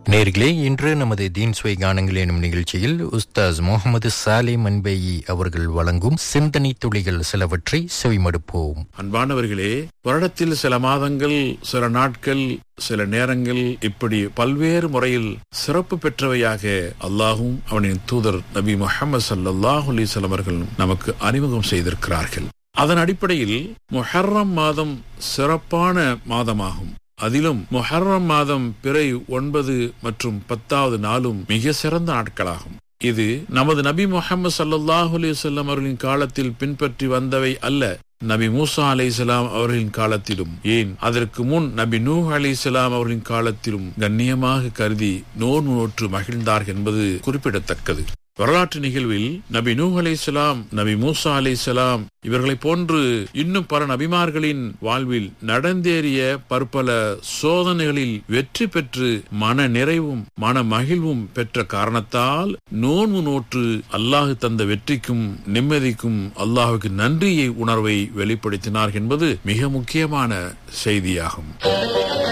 நேர்களே இன்று நமது தீன் சுவை கானங்கள் எனும் நிகழ்ச்சியில் உஸ்தாஸ் முகமது சாலே மன்பேயி அவர்கள் வழங்கும் சிந்தனை துளிகள் சிலவற்றை செவிமடுப்போம் அன்பானவர்களே வருடத்தில் சில மாதங்கள் சில நாட்கள் சில நேரங்கள் இப்படி பல்வேறு முறையில் சிறப்பு பெற்றவையாக அல்லாஹும் அவனின் தூதர் நபி முஹம்மது ஸல்லல்லாஹு அலைஹி வஸல்லம் அவர்கள் நமக்கு அறிமுகம் செய்திருக்கிறார்கள் அதன் அடிப்படையில் முஹர்ரம் மாதம் சிறப்பான மாதமாகும் அதிலும் முஹர்ரம் மாதம் பிறை ஒன்பது மற்றும் பத்தாவது நாளும் மிக சிறந்த நாட்களாகும் இது நமது நபி முஹம்மது ஸல்லல்லாஹு அலைஹி வஸல்லம் அவர்களின் காலத்தில் பின்பற்றி வந்தவை அல்ல நபி மூசா அலைஹிஸ்ஸலாம் அவர்களின் காலத்திலும் ஏன் அதற்கு முன் நபி நூஹ் அலைஹிஸ்ஸலாம் அவர்களின் காலத்திலும் கண்ணியமாக கருதி நோன்பு நோற்று மகிழ்ந்தார்கள் என்பது குறிப்பிடத்தக்கது வரலாற்று நிகழ்வில் நபி நூஹ் அலைஹிஸ்ஸலாம் நபி மூசா அலைஹிஸ்ஸலாம் இவர்களை போன்று இன்னும் பல நபிமார்களின் வாழ்வில் நடந்தேறிய பற்பல சோதனைகளில் வெற்றி பெற்று மன நிறைவும் மன மகிழ்வும் பெற்ற காரணத்தால் நோன்பு நோற்று அல்லாஹு தந்த வெற்றிக்கும் நிம்மதிக்கும் அல்லாஹுக்கு நன்றியை உணர்வை வெளிப்படுத்தினார் என்பது மிக முக்கியமான செய்தியாகும்